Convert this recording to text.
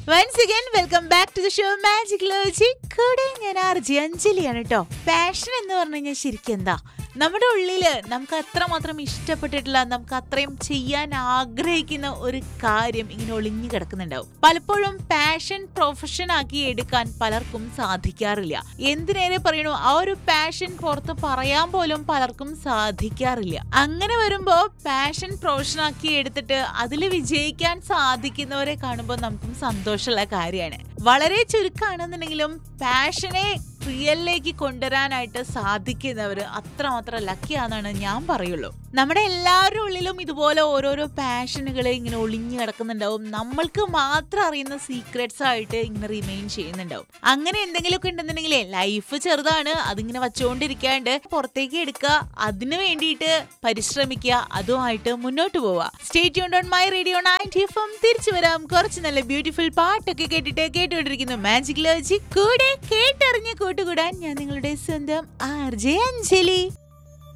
once again welcome back to the show magic ലോജി കൂടെ ഞാൻ ആർജി അഞ്ജലിയാണ് കേട്ടോ പാഷൻ എന്ന് പറഞ്ഞു കഴിഞ്ഞാൽ ശരിക്കും എന്താ നമ്മുടെ ഉള്ളില് നമുക്ക് അത്രമാത്രം ഇഷ്ടപ്പെട്ടിട്ടുള്ള നമുക്ക് അത്രയും ചെയ്യാൻ ആഗ്രഹിക്കുന്ന ഒരു കാര്യം ഇങ്ങനെ ഒളിഞ്ഞു കിടക്കുന്നുണ്ടാവും പലപ്പോഴും പാഷൻ പ്രൊഫഷൻ ആക്കി എടുക്കാൻ പലർക്കും സാധിക്കാറില്ല എന്തിനേറെ പറയണു ആ ഒരു പാഷൻ പുറത്ത് പറയാൻ പോലും പലർക്കും സാധിക്കാറില്ല അങ്ങനെ വരുമ്പോ പാഷൻ പ്രൊഫഷൻ ആക്കി എടുത്തിട്ട് അതിൽ വിജയിക്കാൻ സാധിക്കുന്നവരെ കാണുമ്പോൾ നമുക്കും സന്തോഷമുള്ള കാര്യമാണ് വളരെ ചുരുക്കാണെന്നുണ്ടെങ്കിലും പാഷനെ റിയലിലേക്ക് കൊണ്ടുവരാനായിട്ട് സാധിക്കുന്നവർ അത്രമാത്രം ലക്കിയാണെന്നാണ് ഞാൻ പറയുള്ളൂ നമ്മുടെ എല്ലാവരുടെ ഉള്ളിലും ഇതുപോലെ ഓരോരോ പാഷനുകൾ ഇങ്ങനെ ഒളിഞ്ഞു കിടക്കുന്നുണ്ടാവും നമ്മൾക്ക് മാത്രം അറിയുന്ന സീക്രട്സ് ആയിട്ട് ഇങ്ങനെ റിമെയിൻ ചെയ്യുന്നുണ്ടാവും അങ്ങനെ എന്തെങ്കിലുമൊക്കെ ഉണ്ടെന്നുണ്ടെങ്കിലേ ലൈഫ് ചെറുതാണ് അതിങ്ങനെ വച്ചുകൊണ്ടിരിക്കാണ്ട് പുറത്തേക്ക് എടുക്കുക അതിനു വേണ്ടിയിട്ട് പരിശ്രമിക്കുക അതുമായിട്ട് മുന്നോട്ട് പോവുക stay on my radio ninety F M തിരിച്ചു വരാം കുറച്ച് നല്ല ബ്യൂട്ടിഫുൾ പാട്ടൊക്കെ കേട്ടിട്ട് കേട്ടുകൊണ്ടിരിക്കുന്നു മാജിക് ലോജി കൂടെ കേട്ടറിഞ്ഞ് കൂട്ടുകൂടാൻ ഞാൻ നിങ്ങളുടെ സ്വന്തം ആർ ജെ അഞ്ജലി